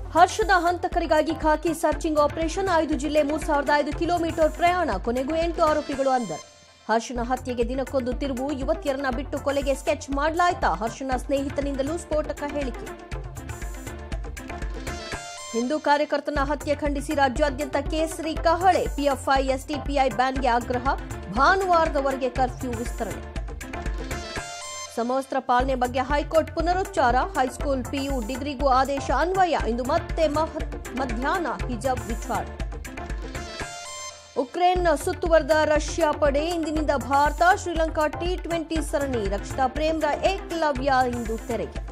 ಹರ್ಷದ ಹಂತಕರಿಗಾಗಿ ಖಾಕಿ searching operation ಐದು ಜಿಲ್ಲೆ ಮೂರು ಸಾವಿರದ ಐದು ಕಿಲೋಮೀಟರ್ ಪ್ರಯಾಣ ಕೊನೆಗೂ ಎಂಟು ಆರೋಪಿಗಳು ಅಂದರ್ ಹರ್ಷನ ಹತ್ಯೆಗೆ ದಿನಕ್ಕೊಂದು ತಿರುವು ಯುವತಿಯರನ್ನ ಬಿಟ್ಟು ಕೊಲೆಗೆ ಸ್ಕೆಚ್ ಮಾಡಲಾಯ್ತಾ ಹರ್ಷನ ಸ್ನೇಹಿತನಿಂದಲೂ ಸ್ಫೋಟಕ ಹೇಳಿಕೆ ಹಿಂದೂ ಕಾರ್ಯಕರ್ತನ ಹತ್ಯೆ ಖಂಡಿಸಿ ರಾಜ್ಯಾದ್ಯಂತ ಕೇಸರಿ ಕಹಳೆ ಪಿಎಫ್ಐ ಎಸ್ಡಿಪಿಐ ಬ್ಯಾನ್ಗೆ ಆಗ್ರಹ ಭಾನುವಾರದವರೆಗೆ ಕರ್ಫ್ಯೂ ವಿಸ್ತರಣೆ ಸಮವಸ್ತ್ರ ಪಾಲನೆ ಬಗ್ಗೆ ಹೈಕೋರ್ಟ್ ಪುನರುಚ್ಚಾರ ಹೈಸ್ಕೂಲ್ ಪಿಯು ಡಿಗ್ರಿಗೂ ಆದೇಶ ಅನ್ವಯ ಇಂದು ಮತ್ತೆ ಮಹತ್- ಮಧ್ಯಾಹ್ನ ಹಿಜಾಬ್ ವಿಚಾರಣೆ ಉಕ್ರೇನ್ ಸುತ್ತುವರೆದ ರಷ್ಯಾ ಪಡೆ ಇಂದಿನಿಂದ ಭಾರತ ಶ್ರೀಲಂಕಾ ಟಿ ಟ್ವೆಂಟಿ ಸರಣಿ ರಕ್ಷಿತಾ ಪ್ರೇಮ್ರ ಏಕಲವ್ಯ ಇಂದು ತೆರೆಗೆ